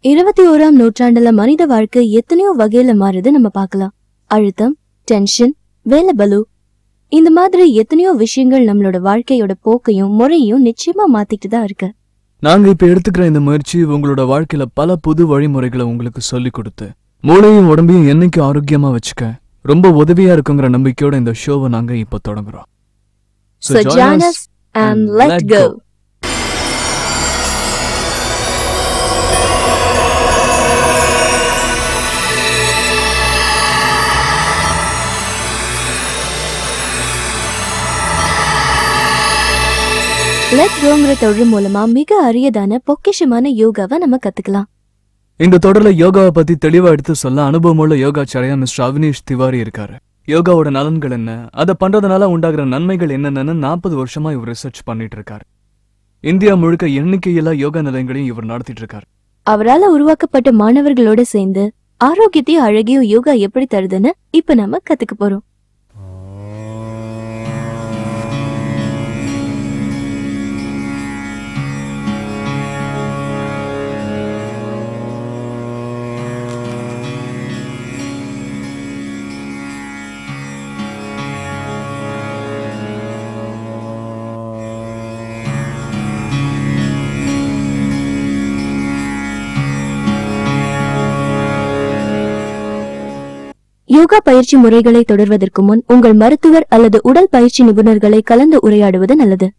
இருபத்தி ஓராம் நூற்றாண்டுல மனித வாழ்க்கை எத்தனையோ வகையில மாறுது நம்ம பார்க்கலாம் அழுத்தம் டென்ஷன் வேலை பலு இந்த மாதிரி எத்தனையோ விஷயங்கள் நம்மளோட வாழ்க்கையோட போக்கையும் முறையும் நிச்சயமா மாத்திட்டு தான் இருக்கு நாங்க இப்ப எடுத்துக்கிற இந்த முயற்சி உங்களோட வாழ்க்கையில பல புது வழிமுறைகளை உங்களுக்கு சொல்லி கொடுத்து மூளையும் உடம்பையும் என்னைக்கு ஆரோக்கியமா வச்சுக்க ரொம்ப உதவியா இருக்குங்கிற நம்பிக்கையோட இந்த ஷோவை நாங்க இப்ப தொடங்குறோம் So So join join us us and let let go. go. Let கோங்கிற தொழில் மூலமா மிக அரியதான பொக்கிஷமான யோகாவை நம்ம கத்துக்கலாம் இந்த தொடர்ல யோகாவை பத்தி தெளிவா எடுத்து சொல்ல அனுபவமுள்ள யோகாச்சாரியா மிஸ்டர் அவினேஷ் திவாரி இருக்காரு யோகாவோட நலன்கள் என்ன அதை பண்றதுனால உண்டாகிற நன்மைகள் என்னென்னு நாற்பது வருஷமா இவர் ரிசர்ச் பண்ணிட்டு இருக்காரு இந்தியா முழுக்க எண்ணிக்கையில்லா யோகா நிலையங்களையும் இவர் நடத்திட்டு இருக்காரு அவரால உருவாக்கப்பட்ட மாணவர்களோட சேர்ந்து ஆரோக்கியத்தையும் அழகையும் யோகா எப்படி தருதுன்னு இப்ப நாம கத்துக்க போறோம் யோகா பயிற்சி முறைகளை தொடர்வதற்கு முன் உங்கள் மருத்துவர் அல்லது உடல் பயிற்சி நிபுணர்களை கலந்து உரையாடுவது நல்லது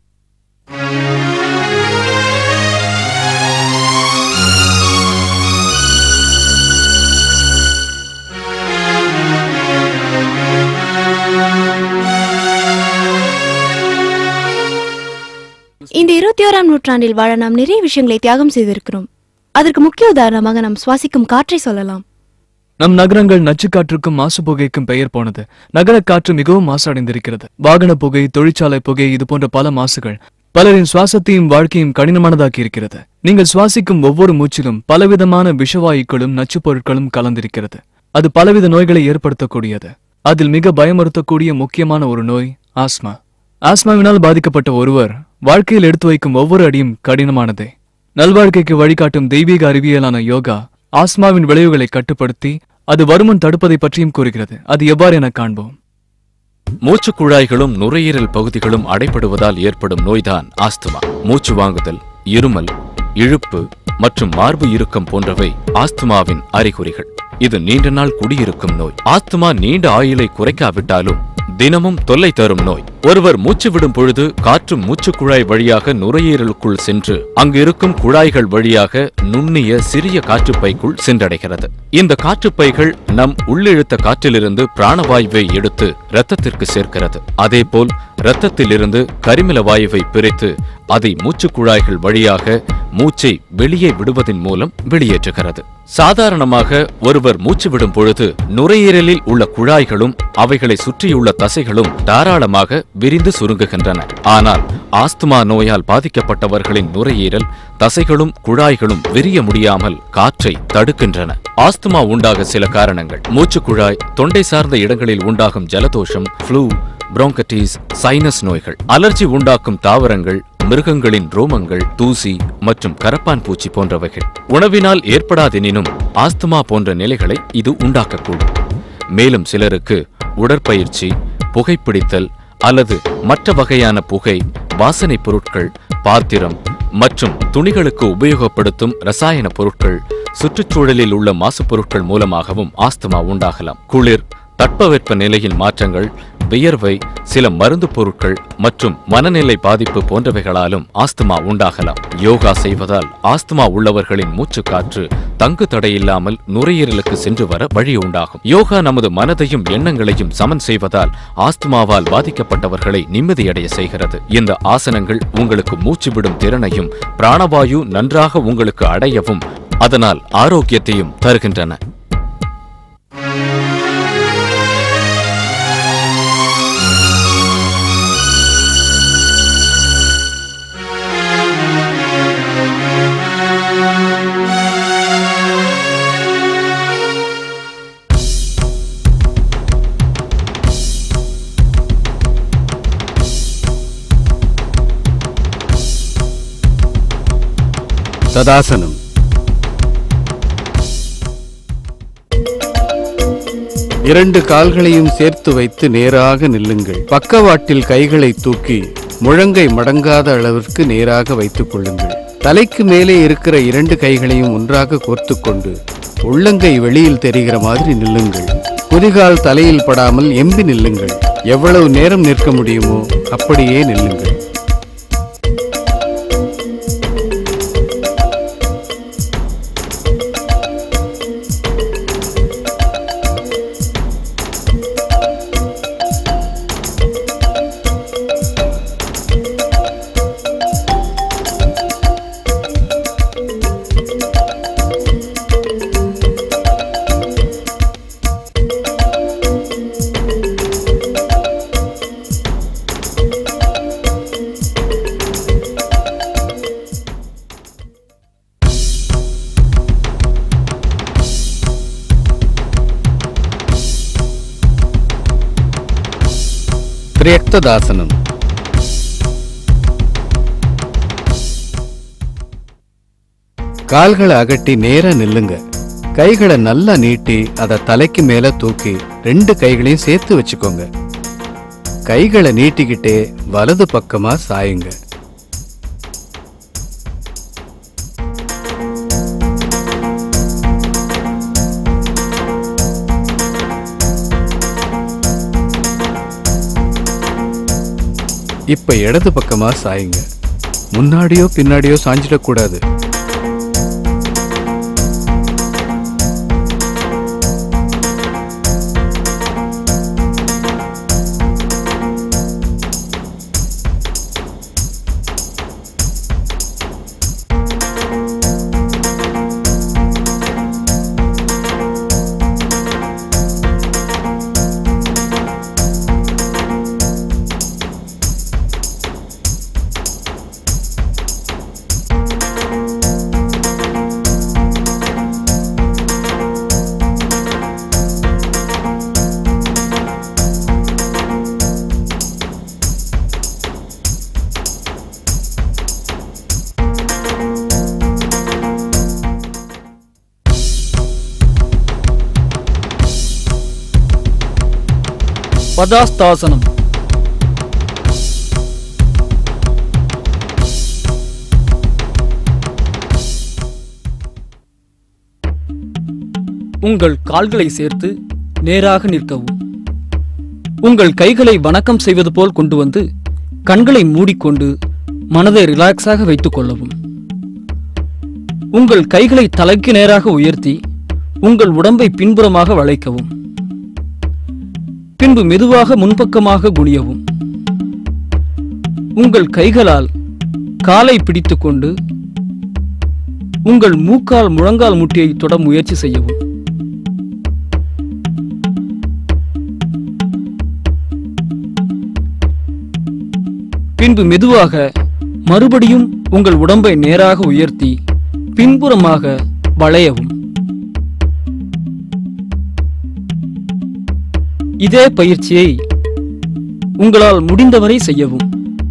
இந்த இருபத்தி ஓராம் நூற்றாண்டில் வாழ நாம் நிறைய விஷயங்களை தியாகம் செய்திருக்கிறோம் அதற்கு முக்கிய உதாரணமாக நாம் சுவாசிக்கும் காற்றை சொல்லலாம் நம் நகரங்கள் நச்சுக்காற்றுக்கும் மாசு புகைக்கும் பெயர் போனது நகர காற்று மிகவும் மாசடைந்திருக்கிறது வாகன புகை தொழிற்சாலை புகை இது போன்ற பல மாசுகள் பலரின் சுவாசத்தையும் வாழ்க்கையும் கடினமானதாக்கி இருக்கிறது நீங்கள் சுவாசிக்கும் ஒவ்வொரு மூச்சிலும் பலவிதமான விஷவாயுக்களும் நச்சுப் பொருட்களும் கலந்திருக்கிறது அது பலவித நோய்களை ஏற்படுத்தக்கூடியது அதில் மிக பயமுறுத்தக்கூடிய முக்கியமான ஒரு நோய் ஆஸ்மா ஆஸ்மாவினால் பாதிக்கப்பட்ட ஒருவர் வாழ்க்கையில் எடுத்து வைக்கும் ஒவ்வொரு அடியும் கடினமானதே நல்வாழ்க்கைக்கு வழிகாட்டும் தெய்வீக அறிவியலான யோகா ஆஸ்மாவின் விளைவுகளை கட்டுப்படுத்தி அது வருமுன் தடுப்பதை பற்றியும் கூறுகிறது அது எவ்வாறு என காண்போம் மூச்சுக் குழாய்களும் நுரையீரல் பகுதிகளும் அடைபடுவதால் ஏற்படும் நோய்தான் ஆஸ்துமா மூச்சு வாங்குதல் இருமல் இழுப்பு மற்றும் மார்பு இறுக்கம் போன்றவை ஆஸ்துமாவின் அறிகுறிகள் இது நீண்ட நாள் குடியிருக்கும் நோய் ஆஸ்துமா நீண்ட ஆயுளை குறைக்காவிட்டாலும் தினமும் தொல்லை தரும் நோய் ஒருவர் மூச்சு விடும் பொழுது காற்று மூச்சுக் குழாய் வழியாக நுரையீரலுக்குள் சென்று அங்கு இருக்கும் குழாய்கள் வழியாக நுண்ணிய சிறிய காற்றுப்பைக்குள் சென்றடைகிறது இந்த காற்றுப்பைகள் நம் உள்ளிழுத்த காற்றிலிருந்து பிராணவாயுவை எடுத்து இரத்தத்திற்கு சேர்க்கிறது அதேபோல் இரத்தத்திலிருந்து கரிமல வாயுவை பிரித்து அதை மூச்சுக் குழாய்கள் வழியாக மூச்சை வெளியே விடுவதன் மூலம் வெளியேற்றுகிறது சாதாரணமாக ஒருவர் மூச்சு விடும் பொழுது நுரையீரலில் உள்ள குழாய்களும் அவைகளை சுற்றியுள்ள தசைகளும் தாராளமாக விரிந்து சுருங்குகின்றன ஆனால் ஆஸ்துமா நோயால் பாதிக்கப்பட்டவர்களின் நுரையீரல் தசைகளும் குழாய்களும் விரிய முடியாமல் காற்றை தடுக்கின்றன ஆஸ்துமா உண்டாக சில காரணங்கள் மூச்சுக்குழாய் தொண்டை சார்ந்த இடங்களில் உண்டாகும் ஜலதோஷம் ஃப்ளூ புரோங்கடிஸ் சைனஸ் நோய்கள் அலர்ஜி உண்டாக்கும் தாவரங்கள் மிருகங்களின் ரோமங்கள் தூசி மற்றும் கரப்பான் பூச்சி போன்றவைகள் உணவினால் ஏற்படாதெனினும் ஆஸ்துமா போன்ற நிலைகளை இது உண்டாக்கக்கூடும் மேலும் சிலருக்கு உடற்பயிற்சி புகைப்பிடித்தல் அல்லது மற்ற வகையான புகை வாசனைப் பொருட்கள் பாத்திரம் மற்றும் துணிகளுக்கு உபயோகப்படுத்தும் ரசாயன பொருட்கள் சுற்றுச்சூழலில் உள்ள மாசுப் பொருட்கள் மூலமாகவும் ஆஸ்துமா உண்டாகலாம் குளிர் தட்பவெப்ப நிலையின் மாற்றங்கள் வியர்வை சில மருந்து பொருட்கள் மற்றும் மனநிலை பாதிப்பு போன்றவைகளாலும் ஆஸ்துமா உண்டாகலாம் யோகா செய்வதால் ஆஸ்துமா உள்ளவர்களின் மூச்சுக்காற்று தங்கு தடையில்லாமல் நுரையீரலுக்கு சென்று வர வழி உண்டாகும் யோகா நமது மனதையும் எண்ணங்களையும் சமன் செய்வதால் ஆஸ்துமாவால் பாதிக்கப்பட்டவர்களை நிம்மதியடைய செய்கிறது இந்த ஆசனங்கள் உங்களுக்கு மூச்சு விடும் திறனையும் பிராணவாயு நன்றாக உங்களுக்கு அடையவும் அதனால் ஆரோக்கியத்தையும் தருகின்றன ததாசனம் இரண்டு கால்களையும் சேர்த்து வைத்து நேராக நில்லுங்கள் பக்கவாட்டில் கைகளை தூக்கி முழங்கை மடங்காத அளவிற்கு நேராக வைத்துக் கொள்ளுங்கள் தலைக்கு மேலே இருக்கிற இரண்டு கைகளையும் ஒன்றாக கோர்த்துக் கொண்டு உள்ளங்கை வெளியில் தெரிகிற மாதிரி நில்லுங்கள் குதிகால் தலையில் படாமல் எம்பி நில்லுங்கள் எவ்வளவு நேரம் நிற்க முடியுமோ அப்படியே நில்லுங்கள் திரியக்ததாசனம் கால்களை அகட்டி நேரா நில்லுங்க கைகளை நல்லா நீட்டி அதை தலைக்கு மேல தூக்கி ரெண்டு கைகளையும் சேர்த்து வச்சுக்கோங்க கைகளை நீட்டிக்கிட்டே வலது பக்கமா சாயுங்க இப்ப இடது பக்கமா சாயுங்க முன்னாடியோ பின்னாடியோ சாஞ்சிடக்கூடாது பதாஸ்தாசனம் உங்கள் கால்களை சேர்த்து நேராக நிற்கவும் உங்கள் கைகளை வணக்கம் செய்வது போல் கொண்டு வந்து கண்களை மூடிக்கொண்டு மனதை ரிலாக்ஸாக வைத்துக் கொள்ளவும் உங்கள் கைகளை தலைக்கு நேராக உயர்த்தி உங்கள் உடம்பை பின்புறமாக வளைக்கவும் பின்பு மெதுவாக முன்பக்கமாக குனியவும் உங்கள் கைகளால் காலை பிடித்துக்கொண்டு உங்கள் மூக்கால் முழங்கால் முட்டியை தொட முயற்சி செய்யவும் பின்பு மெதுவாக மறுபடியும் உங்கள் உடம்பை நேராக உயர்த்தி பின்புறமாக வளையவும் இதே பயிற்சியை உங்களால் முடிந்தவரை செய்யவும்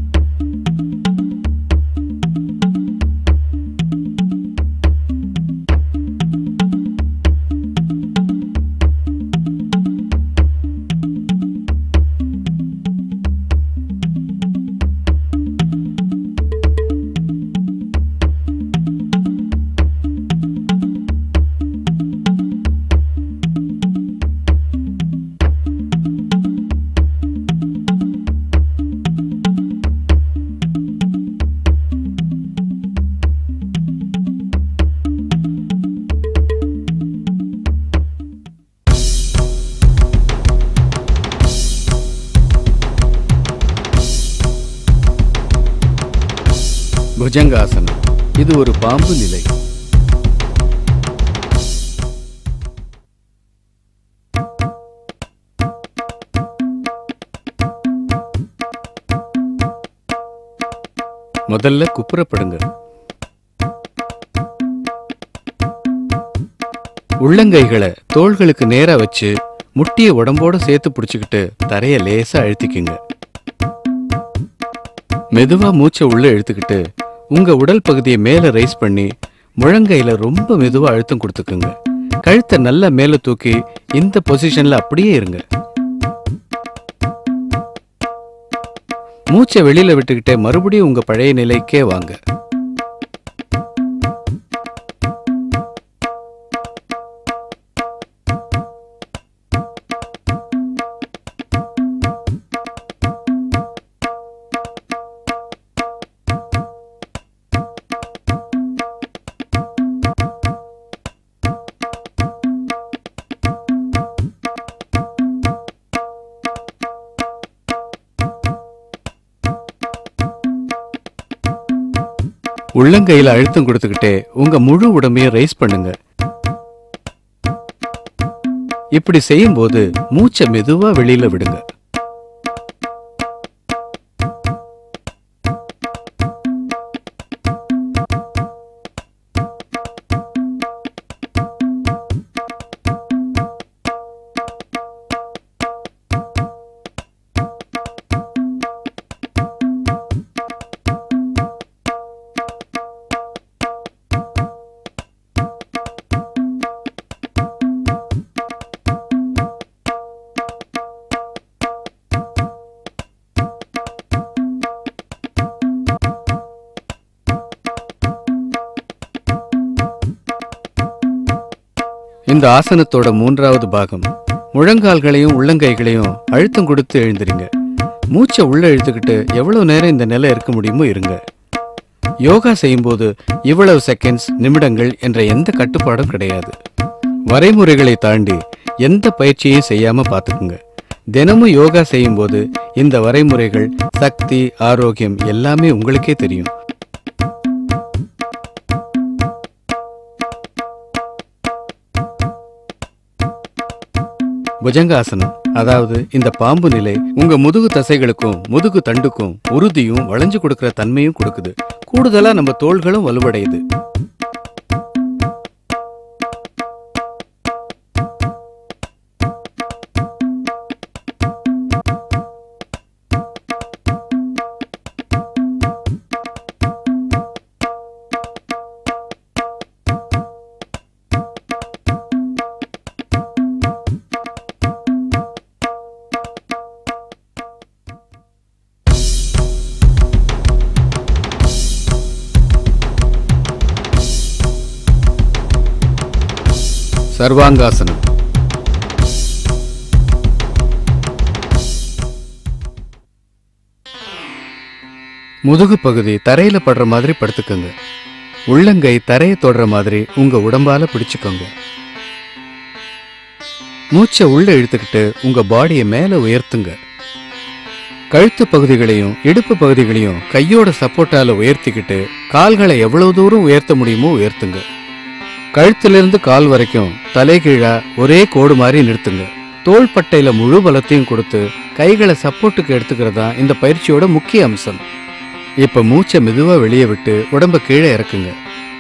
புஜங்காசனம் இது ஒரு பாம்பு நிலை முதல்ல குப்புறப்படுங்க உள்ளங்கைகளை தோள்களுக்கு நேரா வச்சு முட்டிய உடம்போட சேர்த்து பிடிச்சுக்கிட்டு தரைய லேசா அழுத்திக்குங்க மெதுவா மூச்சை உள்ள இழுத்துக்கிட்டு உங்க உடல் பகுதியை மேல ரைஸ் பண்ணி முழங்கையில ரொம்ப மெதுவா அழுத்தம் கொடுத்துக்குங்க கழுத்தை நல்லா மேல தூக்கி இந்த பொசிஷன்ல அப்படியே இருங்க மூச்சை வெளியில விட்டுக்கிட்டே மறுபடியும் உங்க பழைய நிலைக்கே வாங்க உள்ளங்கையில அழுத்தம் கொடுத்துக்கிட்டே உங்க முழு உடம்பையும் ரைஸ் பண்ணுங்க இப்படி செய்யும்போது மூச்சை மெதுவா வெளியில விடுங்க இந்த ஆசனத்தோட மூன்றாவது பாகம் முழங்கால்களையும் உள்ளங்கைகளையும் அழுத்தம் கொடுத்து எழுந்திருங்க மூச்சை உள்ள இழுத்துக்கிட்டு எவ்வளவு நேரம் இந்த நிலை இருக்க முடியுமோ இருங்க யோகா செய்யும்போது இவ்வளவு செகண்ட்ஸ் நிமிடங்கள் என்ற எந்த கட்டுப்பாடும் கிடையாது வரைமுறைகளை தாண்டி எந்த பயிற்சியையும் செய்யாம பார்த்துக்குங்க தினமும் யோகா செய்யும்போது இந்த வரைமுறைகள் சக்தி ஆரோக்கியம் எல்லாமே உங்களுக்கே தெரியும் புஜங்காசனம் அதாவது இந்த பாம்பு நிலை உங்க முதுகு தசைகளுக்கும் முதுகு தண்டுக்கும் உறுதியும் வளைஞ்சு கொடுக்கிற தன்மையும் கொடுக்குது கூடுதலா நம்ம தோள்களும் வலுவடையுது சர்வாங்காசனம் முதுகு பகுதி தரையில படுற மாதிரி படுத்துக்கோங்க உள்ளங்கை தரையை தொடுற மாதிரி உங்க உடம்பால பிடிச்சுக்கோங்க மூச்சை உள்ள இழுத்துக்கிட்டு உங்க பாடியை மேல உயர்த்துங்க கழுத்து பகுதிகளையும் இடுப்பு பகுதிகளையும் கையோட சப்போர்ட்டால உயர்த்திக்கிட்டு கால்களை எவ்வளவு தூரம் உயர்த்த முடியுமோ உயர்த்துங்க கழுத்திலிருந்து கால் வரைக்கும் தலைகீழா ஒரே கோடு மாதிரி நிறுத்துங்க தோள்பட்டையில முழு பலத்தையும் கொடுத்து கைகளை சப்போர்ட்டுக்கு எடுத்துக்கிறது தான் இந்த பயிற்சியோட முக்கிய அம்சம் இப்ப மூச்சை மெதுவா வெளியே விட்டு உடம்ப கீழே இறக்குங்க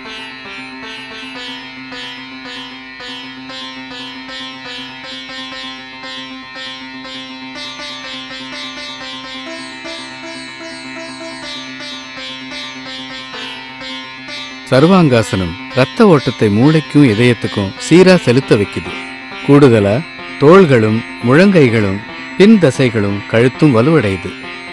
சர்வாங்காசனம் ரத்த ஓட்டத்தை மூளைக்கும் இதயத்துக்கும் சீரா செலுத்த வைக்குது கூடுதலா தோள்களும் முழங்கைகளும் பின் தசைகளும் கழுத்தும் வலுவடையுது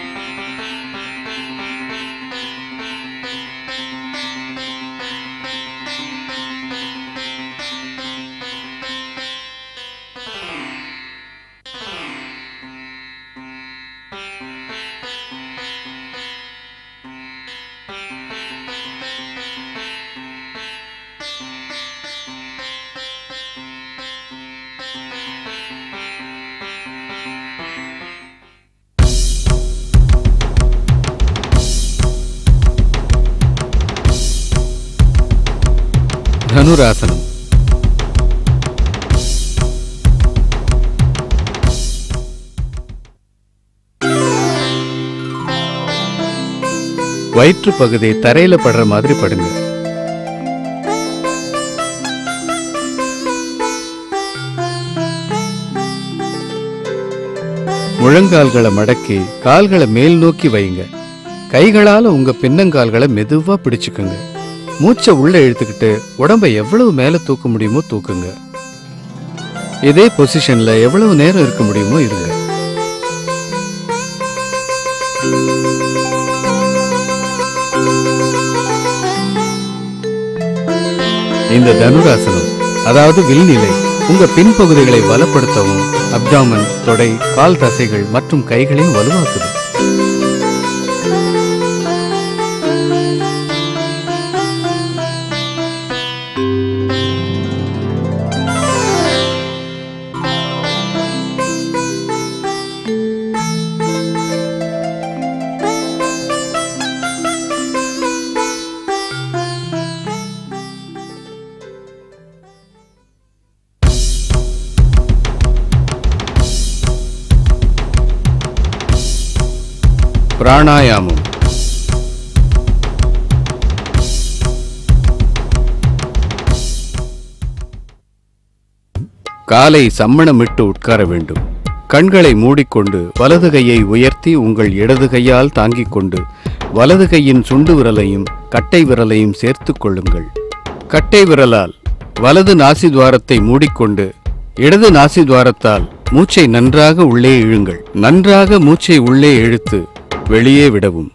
தனுராசனம் வயிற்று பகுதி தரையில படுற மாதிரி படுங்க முழங்கால்களை மடக்கி கால்களை மேல் நோக்கி வைங்க கைகளால உங்க பின்னங்கால்களை மெதுவா பிடிச்சுக்குங்க மூச்சை உள்ள இழுத்துக்கிட்டு உடம்ப எவ்வளவு மேல தூக்க முடியுமோ தூக்குங்க இதே பொசிஷன்ல எவ்வளவு நேரம் இருக்க முடியுமோ இருங்க இந்த தனுராசனம் அதாவது வில்நிலை உங்க பின்பகுதிகளை பலப்படுத்தவும் அப்டாமன் தொடை கால் தசைகள் மற்றும் கைகளையும் வலுவாக்குது பிராணாயாமம் காலை சம்மணமிட்டு உட்கார வேண்டும் கண்களை மூடிக்கொண்டு வலது கையை உயர்த்தி உங்கள் இடது கையால் தாங்கிக் கொண்டு வலது கையின் சுண்டு விரலையும் கட்டை விரலையும் சேர்த்துக் கொள்ளுங்கள் கட்டை விரலால் வலது நாசி துவாரத்தை மூடிக்கொண்டு இடது நாசி துவாரத்தால் மூச்சை நன்றாக உள்ளே இழுங்கள் நன்றாக மூச்சை உள்ளே இழுத்து வெளியே விடவும்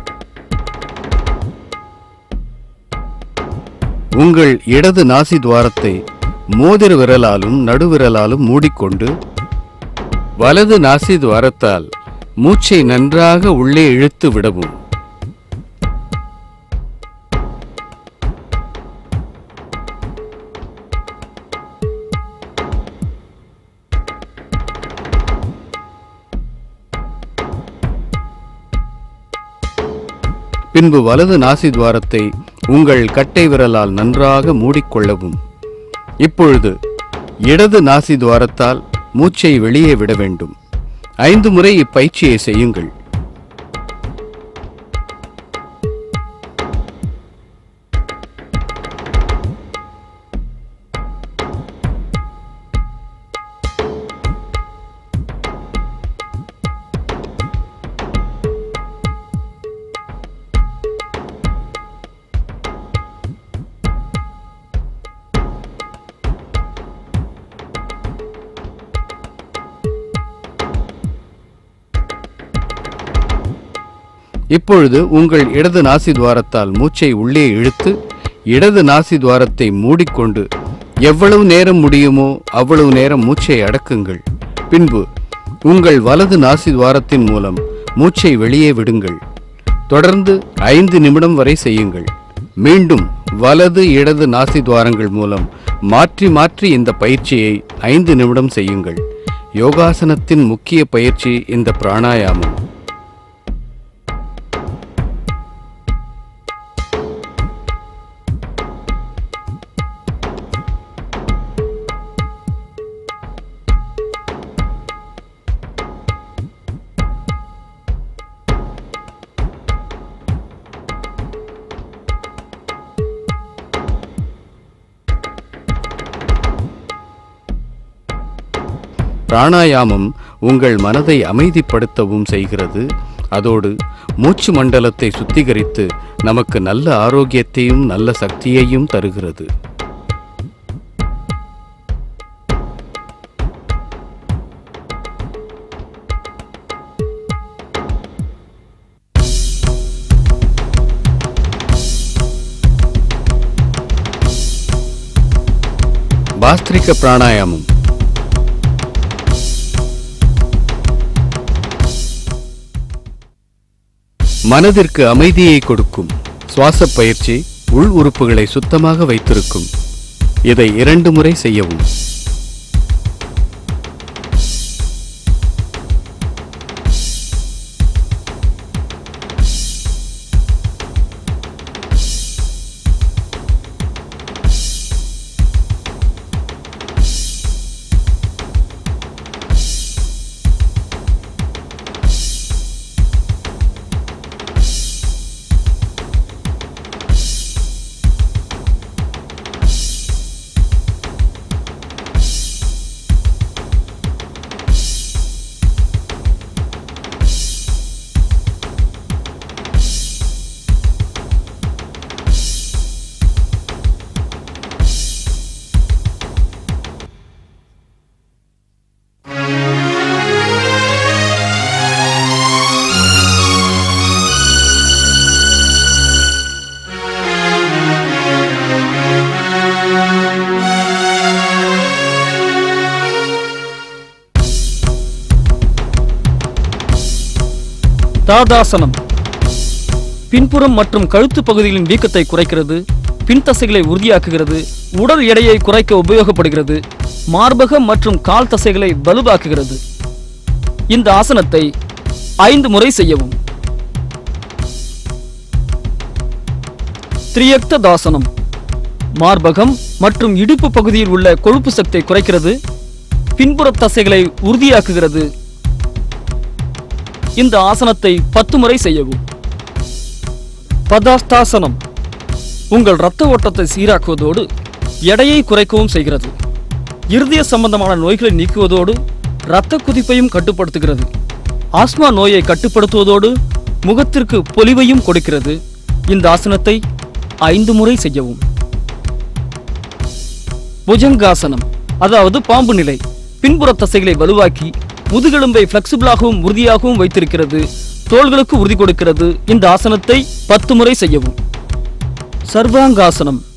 உங்கள் இடது நாசி துவாரத்தை மோதிர விரலாலும் நடுவிரலாலும் மூடிக்கொண்டு வலது நாசி துவாரத்தால் மூச்சை நன்றாக உள்ளே இழுத்து விடவும் பின்பு வலது நாசி துவாரத்தை உங்கள் கட்டை விரலால் நன்றாக மூடிக்கொள்ளவும் இப்பொழுது இடது நாசி துவாரத்தால் மூச்சை வெளியே விட வேண்டும் ஐந்து முறை இப்பயிற்சியை செய்யுங்கள் இப்பொழுது உங்கள் இடது நாசி துவாரத்தால் மூச்சை உள்ளே இழுத்து இடது நாசி துவாரத்தை மூடிக்கொண்டு எவ்வளவு நேரம் முடியுமோ அவ்வளவு நேரம் மூச்சை அடக்குங்கள் பின்பு உங்கள் வலது நாசி துவாரத்தின் மூலம் மூச்சை வெளியே விடுங்கள் தொடர்ந்து ஐந்து நிமிடம் வரை செய்யுங்கள் மீண்டும் வலது இடது நாசி துவாரங்கள் மூலம் மாற்றி மாற்றி இந்த பயிற்சியை ஐந்து நிமிடம் செய்யுங்கள் யோகாசனத்தின் முக்கிய பயிற்சி இந்த பிராணாயாமம் பிராணாயாமம் உங்கள் மனதை அமைதிப்படுத்தவும் செய்கிறது அதோடு மூச்சு மண்டலத்தை சுத்திகரித்து நமக்கு நல்ல ஆரோக்கியத்தையும் நல்ல சக்தியையும் தருகிறது பாஸ்திரிக பிராணாயாமம் மனதிற்கு அமைதியை கொடுக்கும் சுவாச பயிற்சி உள் உறுப்புகளை சுத்தமாக வைத்திருக்கும் இதை இரண்டு முறை செய்யவும் தாதாசனம் பின்புறம் மற்றும் கழுத்து பகுதிகளின் வீக்கத்தை குறைக்கிறது பின் தசைகளை உறுதியாக்குகிறது உடல் எடையை குறைக்க உபயோகப்படுகிறது மார்பகம் மற்றும் கால் தசைகளை வலுவாக்குகிறது இந்த ஆசனத்தை ஐந்து முறை செய்யவும் திரியக்த தாசனம் மார்பகம் மற்றும் இடுப்பு பகுதியில் உள்ள கொழுப்பு சக்தியை குறைக்கிறது பின்புற தசைகளை உறுதியாக்குகிறது இந்த ஆசனத்தை பத்து முறை செய்யவும் பதாஸ்தாசனம் உங்கள் இரத்த ஓட்டத்தை சீராக்குவதோடு எடையை குறைக்கவும் செய்கிறது இருதய சம்பந்தமான நோய்களை நீக்குவதோடு இரத்த குதிப்பையும் கட்டுப்படுத்துகிறது ஆஸ்மா நோயை கட்டுப்படுத்துவதோடு முகத்திற்கு பொலிவையும் கொடுக்கிறது இந்த ஆசனத்தை ஐந்து முறை செய்யவும் புஜங்காசனம் அதாவது பாம்பு நிலை பின்புற தசைகளை வலுவாக்கி முதுகெலும்பை பிளெக்சிபிளாகவும் உறுதியாகவும் வைத்திருக்கிறது தோள்களுக்கு உறுதி கொடுக்கிறது இந்த ஆசனத்தை பத்து முறை செய்யவும் சர்வாங்காசனம்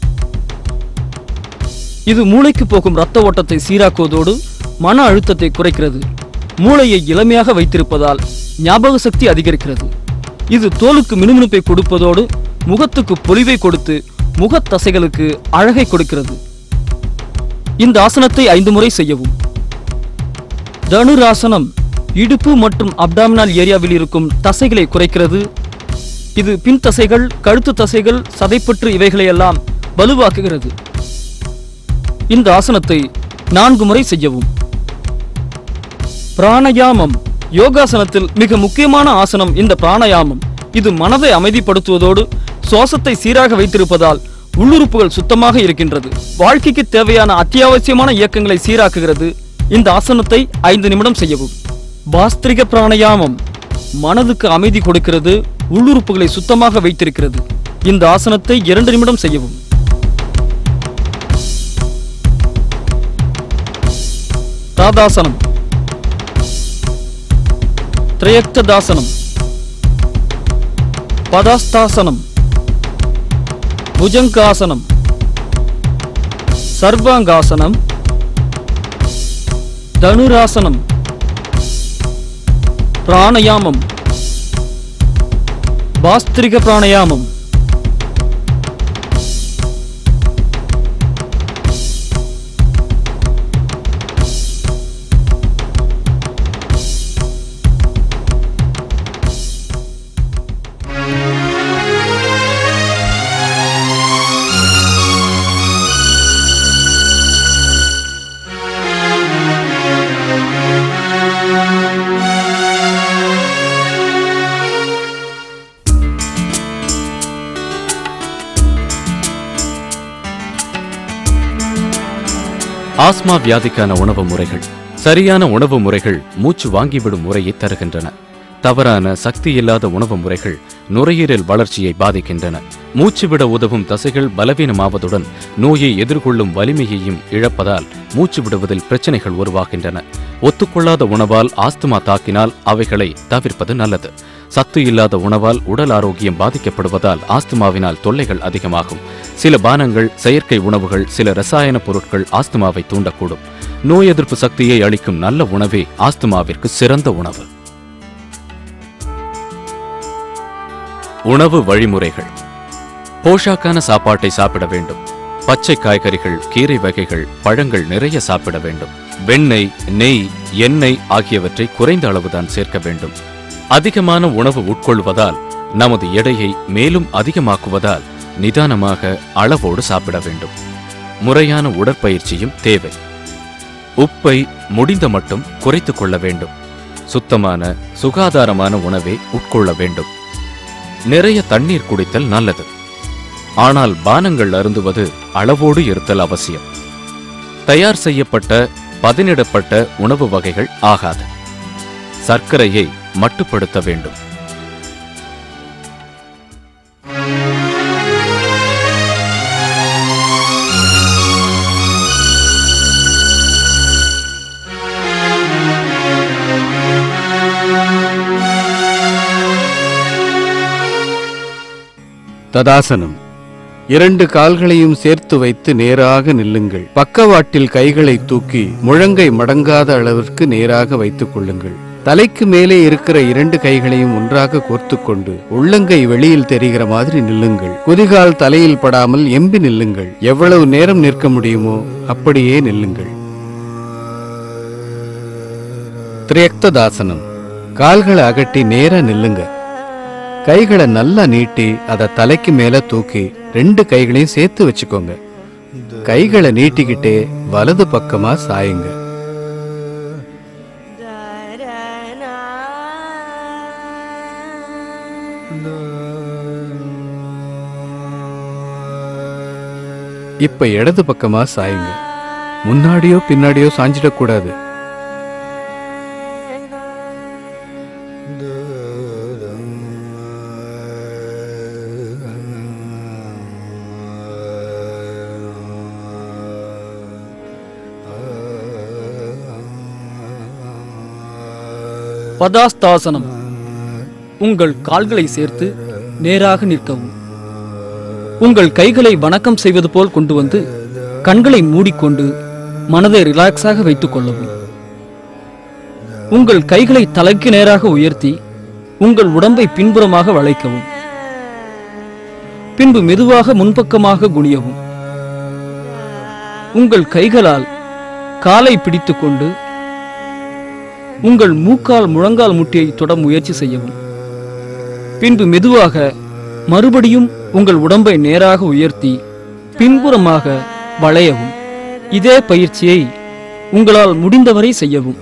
இது மூளைக்கு போகும் இரத்த ஓட்டத்தை சீராக்குவதோடு மன அழுத்தத்தை குறைக்கிறது மூளையை இளமையாக வைத்திருப்பதால் ஞாபக சக்தி அதிகரிக்கிறது இது தோலுக்கு மினுமினுப்பை கொடுப்பதோடு முகத்துக்கு பொலிவை கொடுத்து முகத் தசைகளுக்கு அழகை கொடுக்கிறது இந்த ஆசனத்தை ஐந்து முறை செய்யவும் தனுராசனம் இடுப்பு மற்றும் அப்டாமினல் ஏரியாவில் இருக்கும் தசைகளை குறைக்கிறது இது பின் தசைகள் கழுத்து தசைகள் சதைப்பற்று இவைகளையெல்லாம் வலுவாக்குகிறது இந்த ஆசனத்தை நான்கு முறை செய்யவும் பிராணயாமம் யோகாசனத்தில் மிக முக்கியமான ஆசனம் இந்த பிராணயாமம் இது மனதை அமைதிப்படுத்துவதோடு சுவாசத்தை சீராக வைத்திருப்பதால் உள்ளுறுப்புகள் சுத்தமாக இருக்கின்றது வாழ்க்கைக்கு தேவையான அத்தியாவசியமான இயக்கங்களை சீராக்குகிறது இந்த ஆசனத்தை ஐந்து நிமிடம் செய்யவும் பாஸ்திரிக பிராணயாமம் மனதுக்கு அமைதி கொடுக்கிறது உள்ளுறுப்புகளை சுத்தமாக வைத்திருக்கிறது இந்த ஆசனத்தை இரண்டு நிமிடம் செய்யவும் தாதாசனம் திரையக்ததாசனம் பதாஸ்தாசனம் புஜங்காசனம் சர்வாங்காசனம் தனுராசனம் பிராணயாமம் பாஸ்திரிக பிராணயாமம் ஆஸ்மா வியாதிக்கான உணவு முறைகள் சரியான உணவு முறைகள் மூச்சு வாங்கிவிடும் முறையை தருகின்றன தவறான சக்தி இல்லாத உணவு முறைகள் நுரையீரல் வளர்ச்சியை பாதிக்கின்றன மூச்சு விட உதவும் தசைகள் பலவீனமாவதுடன் நோயை எதிர்கொள்ளும் வலிமையையும் இழப்பதால் மூச்சு விடுவதில் பிரச்சனைகள் உருவாகின்றன ஒத்துக்கொள்ளாத உணவால் ஆஸ்துமா தாக்கினால் அவைகளை தவிர்ப்பது நல்லது சத்து இல்லாத உணவால் உடல் ஆரோக்கியம் பாதிக்கப்படுவதால் ஆஸ்துமாவினால் தொல்லைகள் அதிகமாகும் சில பானங்கள் செயற்கை உணவுகள் சில ரசாயன பொருட்கள் ஆஸ்துமாவை தூண்டக்கூடும் நோய் எதிர்ப்பு சக்தியை அளிக்கும் நல்ல உணவே ஆஸ்துமாவிற்கு சிறந்த உணவு உணவு வழிமுறைகள் போஷாக்கான சாப்பாட்டை சாப்பிட வேண்டும் பச்சை காய்கறிகள் கீரை வகைகள் பழங்கள் நிறைய சாப்பிட வேண்டும் வெண்ணெய் நெய் எண்ணெய் ஆகியவற்றை குறைந்த அளவுதான் சேர்க்க வேண்டும் அதிகமான உணவு உட்கொள்வதால் நமது எடையை மேலும் அதிகமாக்குவதால் நிதானமாக அளவோடு சாப்பிட வேண்டும் முறையான உடற்பயிற்சியும் தேவை உப்பை முடிந்த மட்டும் குறைத்துக் கொள்ள வேண்டும் சுத்தமான சுகாதாரமான உணவை உட்கொள்ள வேண்டும் நிறைய தண்ணீர் குடித்தல் நல்லது ஆனால் பானங்கள் அருந்துவது அளவோடு இருத்தல் அவசியம் தயார் செய்யப்பட்ட பதனிடப்பட்ட உணவு வகைகள் ஆகாது சர்க்கரையை மட்டுப்படுத்த வேண்டும் ததாசனம் இரண்டு கால்களையும் சேர்த்து வைத்து நேராக நில்லுங்கள் பக்கவாட்டில் கைகளை தூக்கி முழங்கை மடங்காத அளவிற்கு நேராக வைத்துக் கொள்ளுங்கள் தலைக்கு மேலே இருக்கிற இரண்டு கைகளையும் ஒன்றாக கோர்த்துக் கொண்டு உள்ளங்கை வெளியில் தெரிகிற மாதிரி நில்லுங்கள் குதிகால் தலையில் படாமல் எம்பி நில்லுங்கள் எவ்வளவு நேரம் நிற்க முடியுமோ அப்படியே நில்லுங்கள் திரியக்ததாசனம் கால்களை அகட்டி நேரா நில்லுங்க கைகளை நல்லா நீட்டி அதை தலைக்கு மேல தூக்கி ரெண்டு கைகளையும் சேர்த்து வச்சுக்கோங்க கைகளை நீட்டிக்கிட்டே வலது பக்கமா சாயுங்க இப்ப இடது பக்கமா சாயுங்க முன்னாடியோ பின்னாடியோ சாஞ்சிடக்கூடாது பதாஸ்தாசனம் உங்கள் கால்களை சேர்த்து நேராக நிற்கவும் உங்கள் கைகளை வணக்கம் செய்வது போல் கொண்டு வந்து கண்களை மூடிக்கொண்டு மனதை ரிலாக்ஸாக வைத்துக் கொள்ளவும் உங்கள் கைகளை தலைக்கு நேராக உயர்த்தி உங்கள் உடம்பை பின்புறமாக வளைக்கவும் பின்பு மெதுவாக முன்பக்கமாக குனியவும் உங்கள் கைகளால் காலை பிடித்துக்கொண்டு உங்கள் மூக்கால் முழங்கால் முட்டியை தொட முயற்சி செய்யவும் பின்பு மெதுவாக மறுபடியும் உங்கள் உடம்பை நேராக உயர்த்தி பின்புறமாக வளையவும் இதே பயிற்சியை உங்களால் முடிந்தவரை செய்யவும்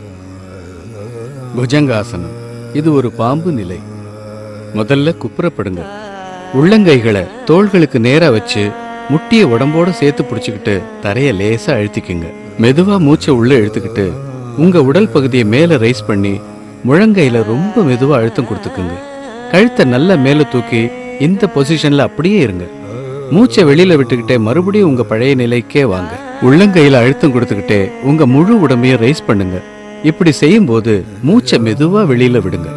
புஜங்காசனம் இது ஒரு பாம்பு நிலை முதல்ல குப்புறப்படுங்க உள்ளங்கைகளை தோள்களுக்கு நேரா வச்சு முட்டிய உடம்போட சேர்த்து பிடிச்சுக்கிட்டு தரைய லேசா அழுத்திக்குங்க மெதுவா மூச்சை உள்ள இழுத்துக்கிட்டு உங்க உடல் பகுதியை மேல ரைஸ் பண்ணி முழங்கையில ரொம்ப மெதுவா அழுத்தம் கொடுத்துக்குங்க கழுத்தை நல்லா மேல தூக்கி இந்த பொசிஷன்ல அப்படியே இருங்க மூச்சை வெளியில விட்டுக்கிட்டே மறுபடியும் உங்க பழைய நிலைக்கே வாங்க உள்ளங்கையில அழுத்தம் கொடுத்துக்கிட்டே உங்க முழு உடம்பையும் ரைஸ் பண்ணுங்க இப்படி செய்யும்போது மூச்சை மெதுவா வெளியில விடுங்க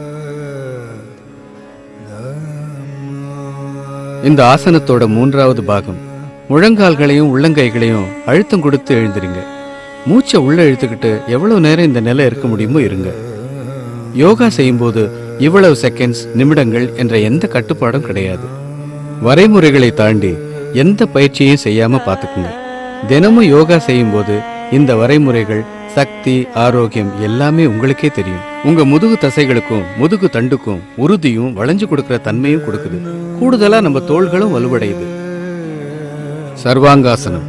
இந்த ஆசனத்தோட மூன்றாவது பாகம் முழங்கால்களையும் உள்ளங்கைகளையும் அழுத்தம் கொடுத்து எழுந்திருங்க மூச்சை உள்ள இழுத்துக்கிட்டு எவ்வளவு நேரம் இந்த நிலை இருக்க முடியுமோ இருங்க யோகா செய்யும்போது இவ்வளவு செகண்ட்ஸ் நிமிடங்கள் என்ற எந்த கட்டுப்பாடும் கிடையாது வரைமுறைகளை தாண்டி எந்த பயிற்சியையும் செய்யாம பார்த்துக்குங்க தினமும் யோகா செய்யும்போது இந்த வரைமுறைகள் சக்தி ஆரோக்கியம் எல்லாமே உங்களுக்கே தெரியும் உங்க முதுகு தசைகளுக்கும் முதுகு தண்டுக்கும் உறுதியும் வளைஞ்சு கொடுக்கிற தன்மையும் கொடுக்குது கூடுதலா நம்ம தோள்களும் வலுவடையுது சர்வாங்காசனம்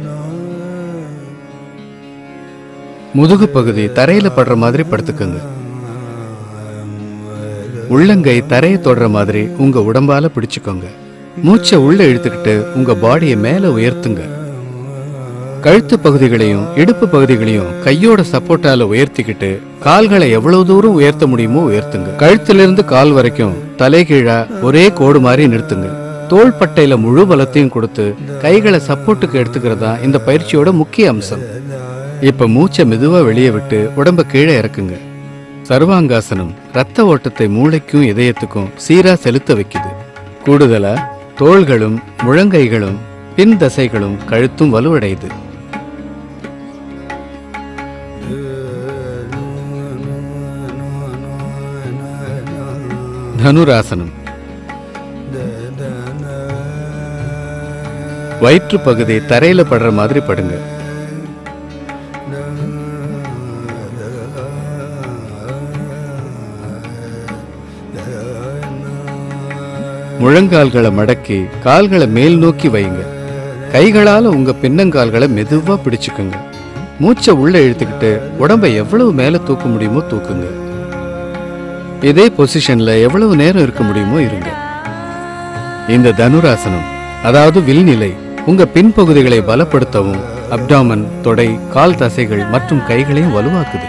முதுகு பகுதி தரையில படுற மாதிரி படுத்துக்கங்க உள்ளங்கை தரையை தொடுற மாதிரி உங்க உடம்பால பிடிச்சுக்கோங்க மூச்சை உள்ள இழுத்துக்கிட்டு உங்க பாடியை மேல உயர்த்துங்க கழுத்து பகுதிகளையும் இடுப்பு பகுதிகளையும் கையோட சப்போர்ட்டால உயர்த்திக்கிட்டு கால்களை எவ்வளவு தூரம் உயர்த்த முடியுமோ உயர்த்துங்க கழுத்திலிருந்து கால் வரைக்கும் தலைகீழா ஒரே கோடு மாதிரி நிறுத்துங்க தோள்பட்டையில முழு பலத்தையும் கொடுத்து கைகளை சப்போர்ட்டுக்கு எடுத்துக்கிறதா இந்த பயிற்சியோட முக்கிய அம்சம் இப்ப மூச்சை மெதுவா வெளியே விட்டு உடம்ப கீழே இறக்குங்க சர்வாங்காசனம் ரத்த ஓட்டத்தை மூளைக்கும் இதயத்துக்கும் சீரா செலுத்த வைக்குது கூடுதலா தோள்களும் முழங்கைகளும் பின் தசைகளும் கழுத்தும் வலுவடையுது தனுராசனம் வயிற்று பகுதி தரையில படுற மாதிரி படுங்க முழங்கால்களை மடக்கி கால்களை மேல் நோக்கி வைங்க கைகளால உங்க பின்னங்கால்களை மெதுவா பிடிச்சுக்குங்க மூச்சை உள்ள இழுத்துக்கிட்டு உடம்ப எவ்வளவு மேல தூக்க முடியுமோ தூக்குங்க இதே பொசிஷன்ல எவ்வளவு நேரம் இருக்க முடியுமோ இருங்க இந்த தனுராசனம் அதாவது வில்நிலை உங்க பின்பகுதிகளை பலப்படுத்தவும் அப்டாமன் தொடை கால் தசைகள் மற்றும் கைகளையும் வலுவாக்குது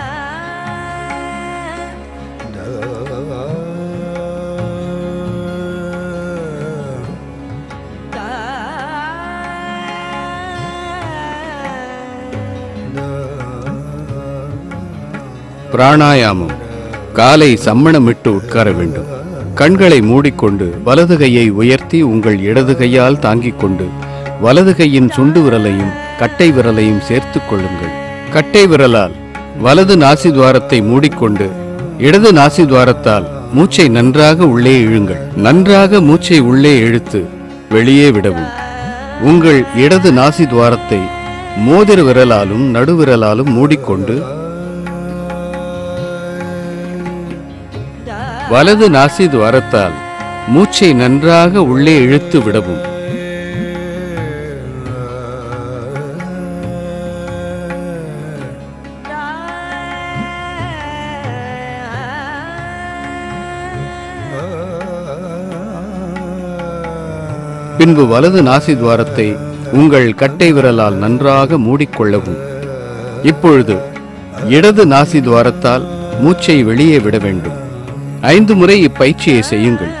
பிராணாயாமம் காலை சம்மணமிட்டு உட்கார வேண்டும் கண்களை மூடிக்கொண்டு வலது கையை உயர்த்தி உங்கள் இடது கையால் தாங்கிக் கொண்டு வலது கையின் சுண்டு விரலையும் கட்டை விரலையும் சேர்த்துக் கொள்ளுங்கள் கட்டை விரலால் வலது நாசி துவாரத்தை மூடிக்கொண்டு இடது நாசி துவாரத்தால் மூச்சை நன்றாக உள்ளே இழுங்கள் நன்றாக மூச்சை உள்ளே இழுத்து வெளியே விடவும் உங்கள் இடது நாசி துவாரத்தை மோதிர விரலாலும் நடுவிரலாலும் மூடிக்கொண்டு வலது நாசி துவாரத்தால் மூச்சை நன்றாக உள்ளே இழுத்து விடவும் பின்பு வலது நாசி துவாரத்தை உங்கள் கட்டை விரலால் நன்றாக மூடிக்கொள்ளவும் இப்பொழுது இடது நாசி துவாரத்தால் மூச்சை வெளியே விட வேண்டும் ஐந்து முறை இப்பயிற்சியை செய்யுங்கள்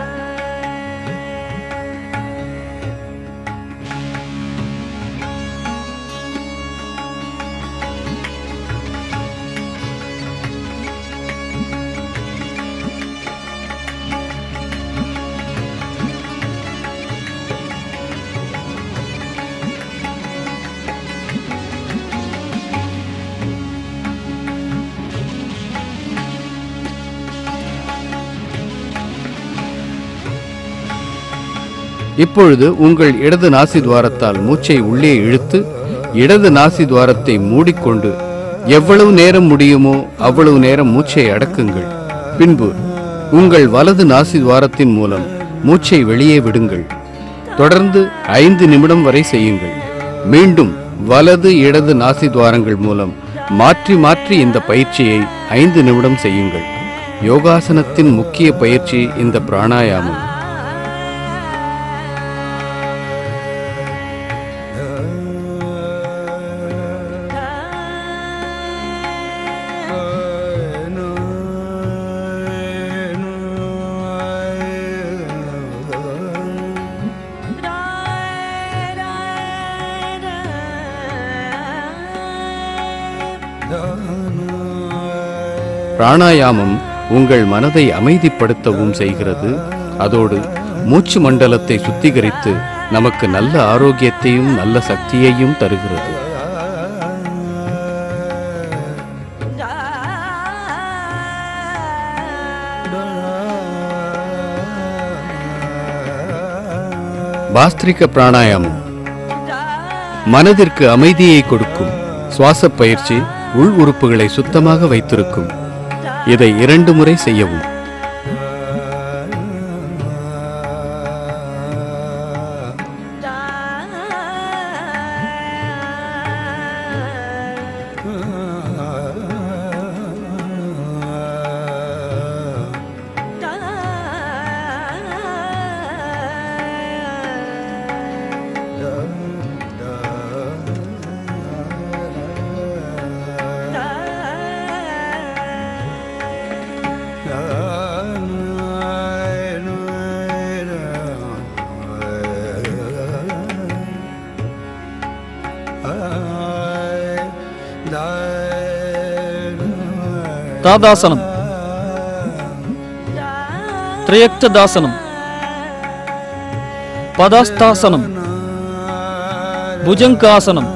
இப்பொழுது உங்கள் இடது நாசி துவாரத்தால் மூச்சை உள்ளே இழுத்து இடது நாசி துவாரத்தை மூடிக்கொண்டு எவ்வளவு நேரம் முடியுமோ அவ்வளவு நேரம் மூச்சை அடக்குங்கள் பின்பு உங்கள் வலது நாசி துவாரத்தின் மூலம் மூச்சை வெளியே விடுங்கள் தொடர்ந்து ஐந்து நிமிடம் வரை செய்யுங்கள் மீண்டும் வலது இடது நாசி துவாரங்கள் மூலம் மாற்றி மாற்றி இந்த பயிற்சியை ஐந்து நிமிடம் செய்யுங்கள் யோகாசனத்தின் முக்கிய பயிற்சி இந்த பிராணாயாமம் பிராணாயாமம் உங்கள் மனதை அமைதிப்படுத்தவும் செய்கிறது அதோடு மூச்சு மண்டலத்தை சுத்திகரித்து நமக்கு நல்ல ஆரோக்கியத்தையும் நல்ல சக்தியையும் தருகிறது பாஸ்திரிக பிராணாயாமம் மனதிற்கு அமைதியை கொடுக்கும் சுவாச பயிற்சி உள் உறுப்புகளை சுத்தமாக வைத்திருக்கும் இதை இரண்டு முறை செய்யவும் தாதாசனம் திரையக்ததாசனம் பதாஸ்தாசனம் புஜங்காசனம்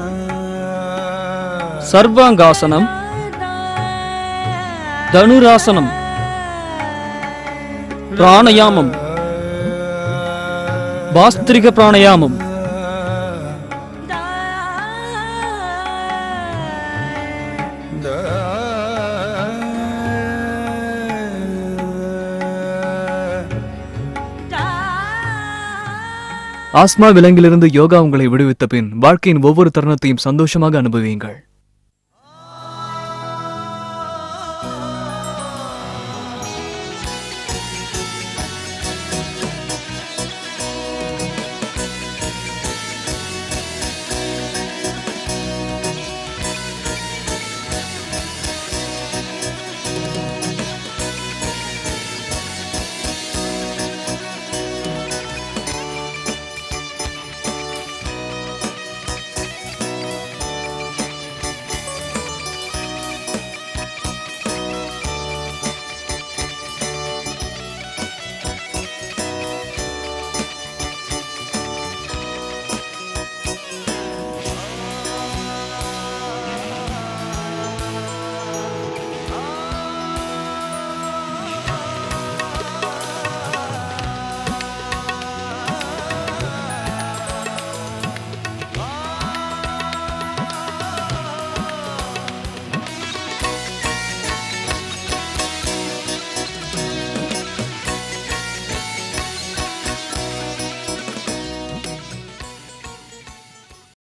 சர்வாங்காசனம் தனுராசனம் பிராணயாமம் பாஸ்திரிக பிராணயாமம் ஆஸ்மா விலங்கிலிருந்து யோகா உங்களை விடுவித்த பின் வாழ்க்கையின் ஒவ்வொரு தருணத்தையும் சந்தோஷமாக அனுபவியுங்கள்